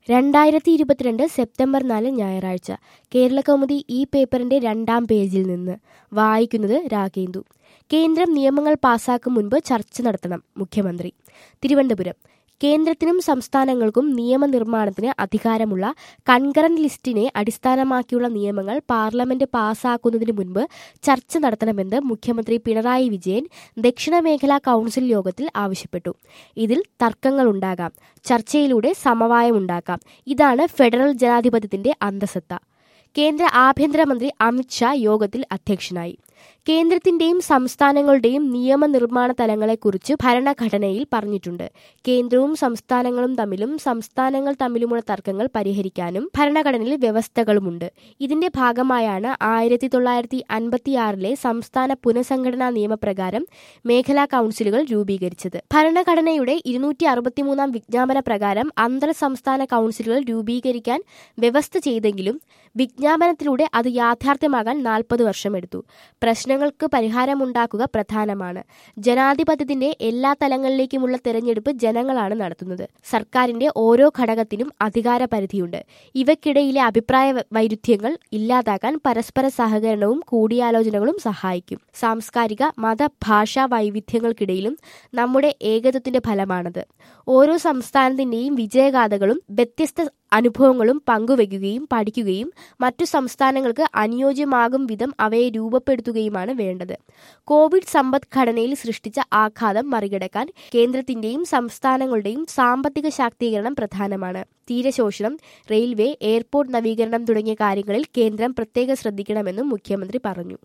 രണ്ടായിരത്തി ഇരുപത്തിരണ്ട് സെപ്റ്റംബർ നാല് ഞായറാഴ്ച കേരളകൗമുദി ഈ പേപ്പറിന്റെ രണ്ടാം പേജിൽ നിന്ന് വായിക്കുന്നത് രാഗേന്ദു കേന്ദ്രം നിയമങ്ങൾ പാസാക്കും മുൻപ് ചർച്ച നടത്തണം മുഖ്യമന്ത്രി തിരുവനന്തപുരം കേന്ദ്രത്തിനും സംസ്ഥാനങ്ങൾക്കും നിയമനിർമ്മാണത്തിന് അധികാരമുള്ള കൺകറന്റ് ലിസ്റ്റിനെ അടിസ്ഥാനമാക്കിയുള്ള നിയമങ്ങൾ പാർലമെന്റ് പാസാക്കുന്നതിന് മുൻപ് ചർച്ച നടത്തണമെന്ന് മുഖ്യമന്ത്രി പിണറായി വിജയൻ ദക്ഷിണ മേഖലാ കൗൺസിൽ യോഗത്തിൽ ആവശ്യപ്പെട്ടു ഇതിൽ തർക്കങ്ങളുണ്ടാകാം ചർച്ചയിലൂടെ സമവായമുണ്ടാക്കാം ഇതാണ് ഫെഡറൽ ജനാധിപത്യത്തിന്റെ അന്തസത്ത കേന്ദ്ര ആഭ്യന്തരമന്ത്രി അമിത്ഷാ യോഗത്തിൽ അധ്യക്ഷനായി കേന്ദ്രത്തിന്റെയും സംസ്ഥാനങ്ങളുടെയും നിയമനിർമ്മാണ തലങ്ങളെക്കുറിച്ച് ഭരണഘടനയിൽ പറഞ്ഞിട്ടുണ്ട് കേന്ദ്രവും സംസ്ഥാനങ്ങളും തമ്മിലും സംസ്ഥാനങ്ങൾ തമ്മിലുമുള്ള തർക്കങ്ങൾ പരിഹരിക്കാനും ഭരണഘടനയിൽ വ്യവസ്ഥകളുമുണ്ട് ഇതിന്റെ ഭാഗമായാണ് ആയിരത്തി തൊള്ളായിരത്തി അൻപത്തിയാറിലെ സംസ്ഥാന പുനഃസംഘടനാ നിയമപ്രകാരം മേഖലാ കൗൺസിലുകൾ രൂപീകരിച്ചത് ഭരണഘടനയുടെ ഇരുന്നൂറ്റി അറുപത്തിമൂന്നാം വിജ്ഞാപന പ്രകാരം അന്തർ സംസ്ഥാന കൗൺസിലുകൾ രൂപീകരിക്കാൻ വ്യവസ്ഥ ചെയ്തെങ്കിലും വിജ്ഞാപനത്തിലൂടെ അത് യാഥാർത്ഥ്യമാകാൻ നാൽപ്പത് വർഷമെടുത്തു പ്രശ്നങ്ങൾക്ക് പരിഹാരമുണ്ടാക്കുക പ്രധാനമാണ് ജനാധിപത്യത്തിന്റെ എല്ലാ തലങ്ങളിലേക്കുമുള്ള തെരഞ്ഞെടുപ്പ് ജനങ്ങളാണ് നടത്തുന്നത് സർക്കാരിന്റെ ഓരോ ഘടകത്തിനും അധികാര പരിധിയുണ്ട് ഇവയ്ക്കിടയിലെ അഭിപ്രായ വൈരുദ്ധ്യങ്ങൾ ഇല്ലാതാക്കാൻ പരസ്പര സഹകരണവും കൂടിയാലോചനകളും സഹായിക്കും സാംസ്കാരിക മത ഭാഷാ വൈവിധ്യങ്ങൾക്കിടയിലും നമ്മുടെ ഏകത്വത്തിന്റെ ഫലമാണത് ഓരോ സംസ്ഥാനത്തിന്റെയും വിജയഗാഥകളും വ്യത്യസ്ത അനുഭവങ്ങളും പങ്കുവയ്ക്കുകയും പഠിക്കുകയും മറ്റു സംസ്ഥാനങ്ങൾക്ക് അനുയോജ്യമാകും വിധം അവയെ രൂപപ്പെടുത്തുകയുമാണ് വേണ്ടത് കോവിഡ് സമ്പദ്ഘടനയിൽ സൃഷ്ടിച്ച ആഘാതം മറികടക്കാൻ കേന്ദ്രത്തിന്റെയും സംസ്ഥാനങ്ങളുടെയും സാമ്പത്തിക ശാക്തീകരണം പ്രധാനമാണ് തീരശോഷണം റെയിൽവേ എയർപോർട്ട് നവീകരണം തുടങ്ങിയ കാര്യങ്ങളിൽ കേന്ദ്രം പ്രത്യേകം ശ്രദ്ധിക്കണമെന്നും മുഖ്യമന്ത്രി പറഞ്ഞു